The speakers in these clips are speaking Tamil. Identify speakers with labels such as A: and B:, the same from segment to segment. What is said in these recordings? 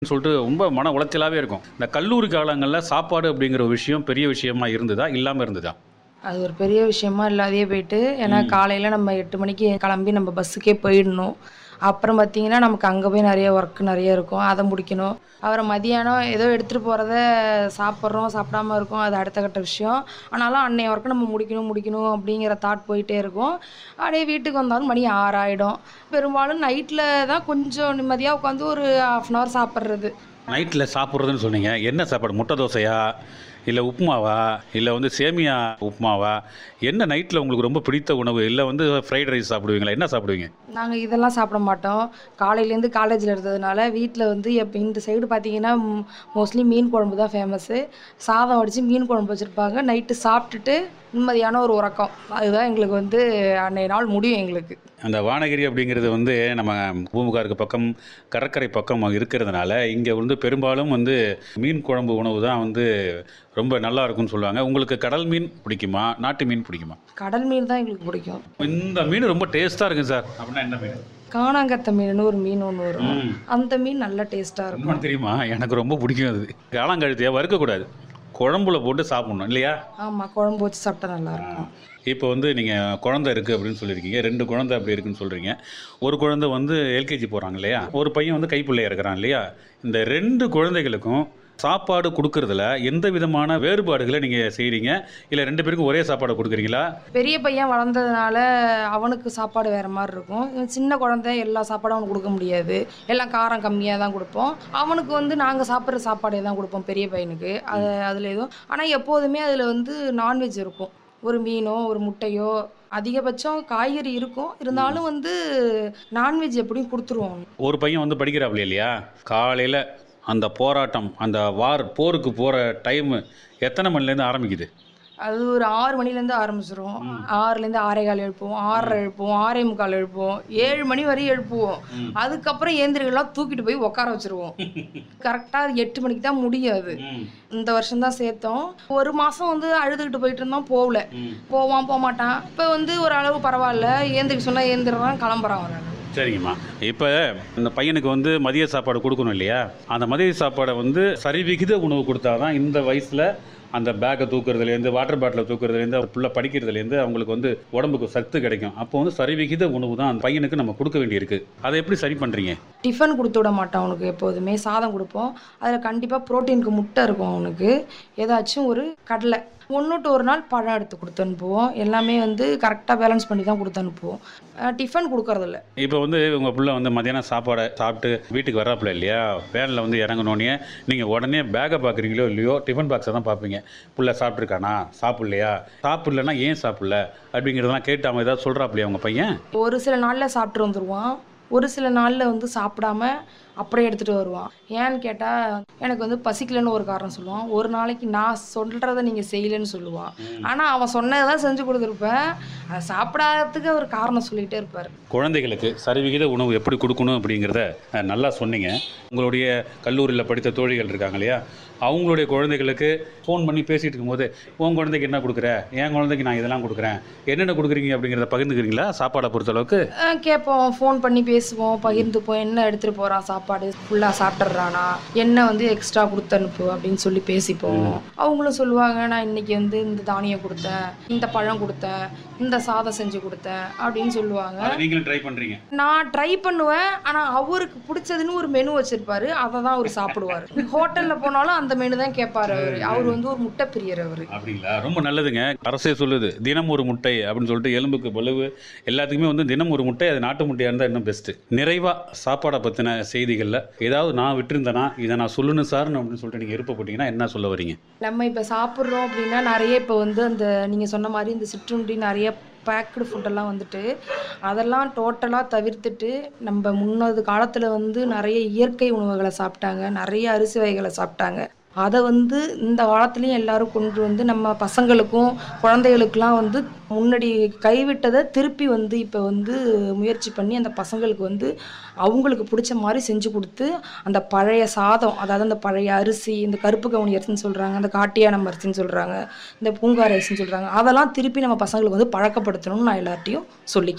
A: சொல்லிட்டு ரொம்ப மன உளைச்சலாகவே இருக்கும் இந்த கல்லூரி காலங்களில் சாப்பாடு அப்படிங்கிற ஒரு விஷயம் பெரிய விஷயமா இருந்ததா இல்லாமல் இருந்ததா
B: அது ஒரு பெரிய விஷயமா இல்லாதே போயிட்டு ஏன்னா காலையில் நம்ம எட்டு மணிக்கு கிளம்பி நம்ம பஸ்ஸுக்கே போயிடணும் அப்புறம் பார்த்தீங்கன்னா நமக்கு அங்கே போய் நிறைய ஒர்க் நிறைய இருக்கும் அதை முடிக்கணும் அப்புறம் மதியானம் ஏதோ எடுத்துகிட்டு போகிறத சாப்பிட்றோம் சாப்பிடாம இருக்கோம் அது அடுத்த கட்ட விஷயம் ஆனாலும் அன்னைய ஒர்க்கு நம்ம முடிக்கணும் முடிக்கணும் அப்படிங்கிற தாட் போயிட்டே இருக்கும் அப்படியே வீட்டுக்கு வந்தாலும் மணி ஆறாயிடும் பெரும்பாலும் நைட்டில் தான் கொஞ்சம் நிம்மதியாக உட்காந்து ஒரு ஹாஃப் அன் ஹவர் சாப்பிட்றது
A: நைட்டில் சாப்பிட்றதுன்னு சொன்னீங்க என்ன சாப்பாடு முட்டை தோசையா இல்லை உப்புமாவா இல்லை வந்து சேமியா உப்புமாவா என்ன நைட்டில் உங்களுக்கு ரொம்ப பிடித்த உணவு இல்லை வந்து ஃப்ரைட் ரைஸ் சாப்பிடுவீங்களா என்ன சாப்பிடுவீங்க
B: நாங்கள் இதெல்லாம் சாப்பிட மாட்டோம் காலையிலேருந்து காலேஜில் இருந்ததுனால வீட்டில் வந்து எப்போ இந்த சைடு பார்த்தீங்கன்னா மோஸ்ட்லி மீன் குழம்பு தான் ஃபேமஸ்ஸு சாதம் வடித்து மீன் குழம்பு வச்சுருப்பாங்க நைட்டு சாப்பிட்டுட்டு நிம்மதியான ஒரு உறக்கம் அதுதான் எங்களுக்கு வந்து அன்னைய நாள் முடியும் எங்களுக்கு
A: அந்த வானகிரி அப்படிங்கிறது வந்து நம்ம பூம்புகாருக்கு பக்கம் கடற்கரை பக்கம் இருக்கிறதுனால இங்கே வந்து பெரும்பாலும் வந்து மீன் குழம்பு உணவு தான் வந்து ரொம்ப நல்லா இருக்கும்னு சொல்லுவாங்க உங்களுக்கு கடல் மீன் பிடிக்குமா நாட்டு மீன் பிடிக்குமா
B: கடல் மீன் தான் எங்களுக்கு பிடிக்கும்
A: இந்த மீன் ரொம்ப டேஸ்ட்டாக இருக்கும் சார் அப்படின்னா என்ன மீன்
B: காணாங்கத்த மீன் ஒரு மீன் ஒன்று வரும் அந்த மீன் நல்ல டேஸ்ட்டாக இருக்கும்
A: ரொம்ப தெரியுமா எனக்கு ரொம்ப பிடிக்கும் அது காளாங்கழுத்தையை வறுக்கக்கூடாது குழம்புல போட்டு சாப்பிடணும் இல்லையா
B: ஆமாம் குழம்பு வச்சு சாப்பிட்டா நல்லாயிருக்கும்
A: இப்போ வந்து நீங்கள் குழந்தை இருக்குது அப்படின்னு சொல்லியிருக்கீங்க ரெண்டு குழந்தை அப்படி இருக்குன்னு சொல்கிறீங்க ஒரு குழந்தை வந்து எல்கேஜி போகிறாங்க இல்லையா ஒரு பையன் வந்து கைப்பிள்ளையா இருக்கிறான் இல்லையா இந்த ரெண்டு குழந்தைகளுக்கும் சாப்பாடு கொடுக்கறதுல எந்த விதமான வேறுபாடுகளை நீங்கள் செய்கிறீங்க இல்லை ரெண்டு பேருக்கும் ஒரே சாப்பாடு கொடுக்குறீங்களா
B: பெரிய பையன் வளர்ந்ததுனால அவனுக்கு சாப்பாடு வேறு மாதிரி இருக்கும் இவன் சின்ன குழந்தை எல்லா சாப்பாடும் அவனுக்கு கொடுக்க முடியாது எல்லாம் காரம் கம்மியாக தான் கொடுப்போம் அவனுக்கு வந்து நாங்கள் சாப்பிட்ற சாப்பாடே தான் கொடுப்போம் பெரிய பையனுக்கு அது அதில் எதுவும் ஆனால் எப்போதுமே அதில் வந்து நான்வெஜ் இருக்கும் ஒரு மீனோ ஒரு முட்டையோ அதிகபட்சம் காய்கறி இருக்கும் இருந்தாலும் வந்து நான்வெஜ் எப்படியும் கொடுத்துருவோம்
A: ஒரு பையன் வந்து படிக்கிறாப்ல இல்லையா காலையில் அந்த போராட்டம் அந்த வார் போருக்கு போகிற டைமு எத்தனை மணிலேருந்து ஆரம்பிக்குது
B: அது ஒரு ஆறு மணிலேருந்து ஆரம்பிச்சிரும் ஆறுலேருந்து ஆறே கால் எழுப்புவோம் ஆறரை எழுப்புவோம் ஆறே முக்கால் எழுப்புவோம் ஏழு மணி வரையும் எழுப்புவோம் அதுக்கப்புறம் ஏந்திரிகள்லாம் தூக்கிட்டு போய் உட்கார வச்சிருவோம் கரெக்டாக எட்டு மணிக்கு தான் முடியும் அது இந்த வருஷம் தான் சேர்த்தோம் ஒரு மாதம் வந்து அழுதுகிட்டு போயிட்டு இருந்தோம் போகல போவான் போக மாட்டான் இப்போ வந்து ஒரு அளவு பரவாயில்ல ஏந்திரிக்க சொன்னால் ஏந்திரறான் கிளம்புறான் அவன்
A: சரிங்கம்மா இப்போ இந்த பையனுக்கு வந்து மதிய சாப்பாடு கொடுக்கணும் இல்லையா அந்த மதிய சாப்பாடை வந்து சரிவிகித உணவு கொடுத்தாதான் இந்த வயசில் அந்த பேக்கை தூக்குறதுலேருந்து வாட்டர் பாட்டிலை தூக்குறதுலேருந்து அவர் ஃபுல்லாக படிக்கிறதுலேருந்து அவங்களுக்கு வந்து உடம்புக்கு சத்து கிடைக்கும் அப்போ வந்து சரிவிகித உணவு தான் அந்த பையனுக்கு நம்ம கொடுக்க வேண்டியிருக்கு அதை எப்படி சரி பண்ணுறீங்க
B: டிஃபன் கொடுத்து விட மாட்டான் அவனுக்கு எப்போதுமே சாதம் கொடுப்போம் அதில் கண்டிப்பாக ப்ரோட்டீனுக்கு முட்டை இருக்கும் அவனுக்கு ஏதாச்சும் ஒரு கடலை ஒன்றுட்டு ஒரு நாள் பழம் எடுத்து கொடுத்து அனுப்புவோம் எல்லாமே வந்து கரெக்டாக பேலன்ஸ் பண்ணி தான் கொடுத்து அனுப்புவோம் அஹ் டிஃபன் கொடுக்கறதில்ல
A: இப்போ வந்து உங்கள் பிள்ளை வந்து மதியானம் சாப்பாடை சாப்பிட்டு வீட்டுக்கு வர்றாப்புல இல்லையா வேனில் வந்து இறங்கினோடனே நீங்கள் உடனே பேக்கை பார்க்குறீங்களோ இல்லையோ டிஃபன் பாக்ஸை தான் பார்ப்பீங்க புள்ள சாப்பிட்ருக்கானா சாப்பிட்லையா சாப்பிட்லன்னா ஏன் சாப்பிடல அப்படிங்கிறதெல்லாம் கேட்டு அவன் ஏதாவது சொல்கிறாப்புலையா உங்கள் பையன்
B: ஒரு சில நாளில் சாப்பிட்டு வந்துடுவான் ஒரு சில நாளில் வந்து சாப்பிடாம அப்படியே எடுத்துகிட்டு வருவான் ஏன்னு கேட்டால் எனக்கு வந்து பசிக்கலன்னு ஒரு காரணம் சொல்லுவான் ஒரு நாளைக்கு நான் சொல்கிறத நீங்கள் செய்யலைன்னு சொல்லுவான் ஆனால் அவன் சொன்னதான் செஞ்சு கொடுத்துருப்பேன் அதை சாப்பிடாததுக்கு ஒரு காரணம் சொல்லிகிட்டே இருப்பார்
A: குழந்தைகளுக்கு சரிவிகித உணவு எப்படி கொடுக்கணும் அப்படிங்கிறத அஹ், நல்லா சொன்னீங்க உங்களுடைய கல்லூரியில் படித்த தோழிகள் இருக்காங்க இல்லையா அவங்களுடைய குழந்தைகளுக்கு ஃபோன் பண்ணி பேசிகிட்டு இருக்கும்போது உன் குழந்தைக்கு என்ன கொடுக்குற என் குழந்தைக்கு நான் இதெல்லாம் கொடுக்குறேன் என்னென்ன கொடுக்குறீங்க அப்படிங்கிறத பகிர்ந்துக்கிறீங்களா சாப்பாடை பொறுத்தளவுக்கு
B: அஹ் கேட்போம் ஃபோன் பண்ணி பேசுவோம் பகிர்ந்துப்போம் என்ன எடுத்துகிட்டு போகிறான் சாப்பாடு ஃபுல்லாக சாப்பிட்றானா என்ன வந்து எக்ஸ்ட்ரா கொடுத்து அனுப்பு அப்படின்னு சொல்லி பேசிப்போம் அவங்களும் சொல்லுவாங்க நான் இன்னைக்கு வந்து இந்த தானியம் கொடுத்தேன் இந்த பழம் கொடுத்தேன் இந்த சாதம் செஞ்சு கொடுத்தேன் அப்படின்னு சொல்லுவாங்க
A: அதை நீங்களும் ட்ரை பண்ணுறீங்க
B: நான் ட்ரை பண்ணுவேன் ஆனால் அவருக்கு பிடிச்சதுன்னு ஒரு மெனு வச்சிருப்பாரு அதை தான் அவர் சாப்பிடுவார் ஹோட்டலில் போனாலும் அந்த மெனு தான் கேட்பாரு அவர் அவர் வந்து ஒரு முட்டை பிரியர் அவர்
A: அப்படிங்களா ரொம்ப நல்லதுங்க அரசே சொல்லுது தினம் ஒரு முட்டை அப்படின்னு சொல்லிட்டு எலும்புக்கு வலுவு எல்லாத்துக்குமே வந்து தினம் ஒரு முட்டை அது நாட்டு முட்டையாக இருந்தால் இன்னும் பெஸ்ட்டு நிறைவாக சாப்பாடை பற்றின செய்திகளில் ஏதாவது நான் விட்டுருந்தேனா இதை நான் சொல்லணும் சார் அப்படின்னு சொல்லிட்டு நீங்கள் விருப்பப்பட்டீங்கன்னா என்ன சொல்ல வரீங்க
B: நம்ம இப்போ சாப்பிட்றோம் அப்படின்னா நிறைய இப்போ வந்து அந்த நீங்கள் சொன்ன மாதிரி இந்த சிற்றுண்டி நிறைய பேக்டு ஃபுட்டெல்லாம் வந்துட்டு அதெல்லாம் டோட்டலாக தவிர்த்துட்டு நம்ம முன்னது காலத்தில் வந்து நிறைய இயற்கை உணவுகளை சாப்பிட்டாங்க நிறைய அரிசி வகைகளை சாப்பிட்டாங்க அதை வந்து இந்த காலத்துலேயும் எல்லாரும் கொண்டு வந்து நம்ம பசங்களுக்கும் குழந்தைகளுக்கெல்லாம் வந்து முன்னாடி கைவிட்டதை திருப்பி வந்து இப்போ வந்து முயற்சி பண்ணி அந்த பசங்களுக்கு வந்து அவங்களுக்கு பிடிச்ச மாதிரி செஞ்சு கொடுத்து அந்த பழைய சாதம் அதாவது அந்த பழைய அரிசி இந்த கருப்பு கவுனி அரிசின்னு சொல்கிறாங்க அந்த காட்டியானம் அரிசின்னு சொல்கிறாங்க இந்த பூங்கார் அரிசின்னு சொல்கிறாங்க அதெல்லாம் திருப்பி நம்ம பசங்களுக்கு வந்து பழக்கப்படுத்தணும்னு நான் எல்லார்ட்டையும் சொல்லிக்கிறேன்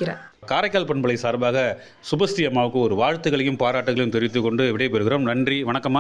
A: காரைக்கால் பண்பலை சார்பாக சுபஸ்ரீ அம்மாவுக்கு ஒரு வாழ்த்துக்களையும் பாராட்டுகளையும் தெரிவித்துக் கொண்டு விடைபெறுகிறோம் நன்றி வணக்கம்மா